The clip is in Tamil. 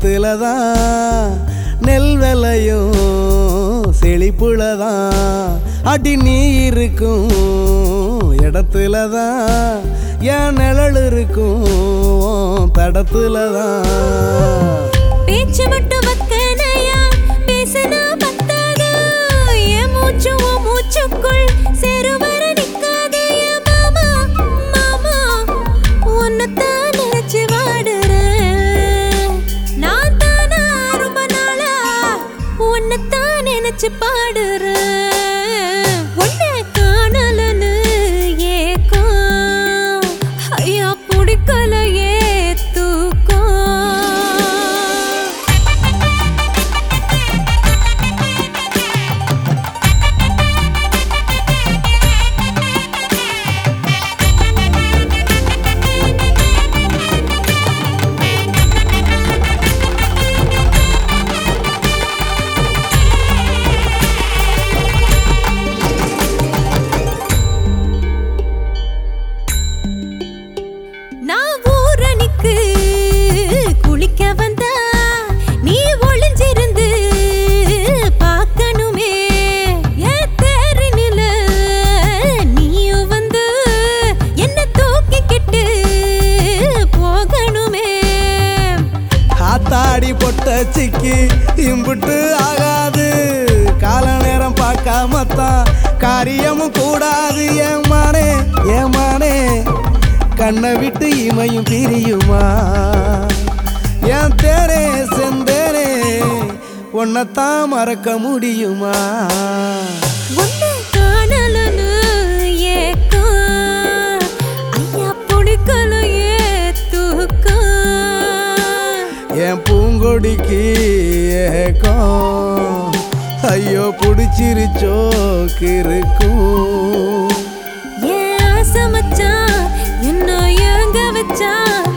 இடத்துல தான் நெல் விளையும் செழிப்புல தான் அடி நீ இருக்கும் இடத்துல தான் என் நிழல் இருக்கும் உன் தடத்துல தான் பேச்சு மட்டும் வக்கனையா பேசினா பத்தாது என் மூச்சு உன் மூச்சுக்குள் செருவர நிக்காது என் மாமா மாமா உன்னைத்தான் நினைச்சு வாடுறேன் நான் தானா ரொம்ப நாளா உன்னைத்தான் நினைச்சு பாடுறேன் உன்னை காணலன்னு ஏக்கம் ஐயா பிடிக்கலையே தூக்கம் நான் ஊரணிக்கு குளிக்க வந்தா நீ ஒளிஞ்சிருந்து பார்க்கணுமே என் தேரினில நீயும் வந்து என்ன தூக்கிக்கிட்டு போகணுமே காத்தாடி பொட்ட சிக்கி இம்புட்டு ஆகாது கால நேரம் பார்க்காமத்தான் காரியமும் கூடாது ஏமானே ஏமானே கண்ணை விட்டு இமையும் பிரியுமா என் தேனே செந்தேனே உன்னைத்தான் மறக்க முடியுமா உன்னை காணலன்னு ஏக்கம் ஐயா பிடிக்கலையே தூக்கம் என் பூங்கொடிக்கு ஏக்கம் ஐயோ பிடிச்சிருச்சோ கிறுக்கும் ஏன் ஆசை மச்சான் என்ன ஏங்க வச்சான்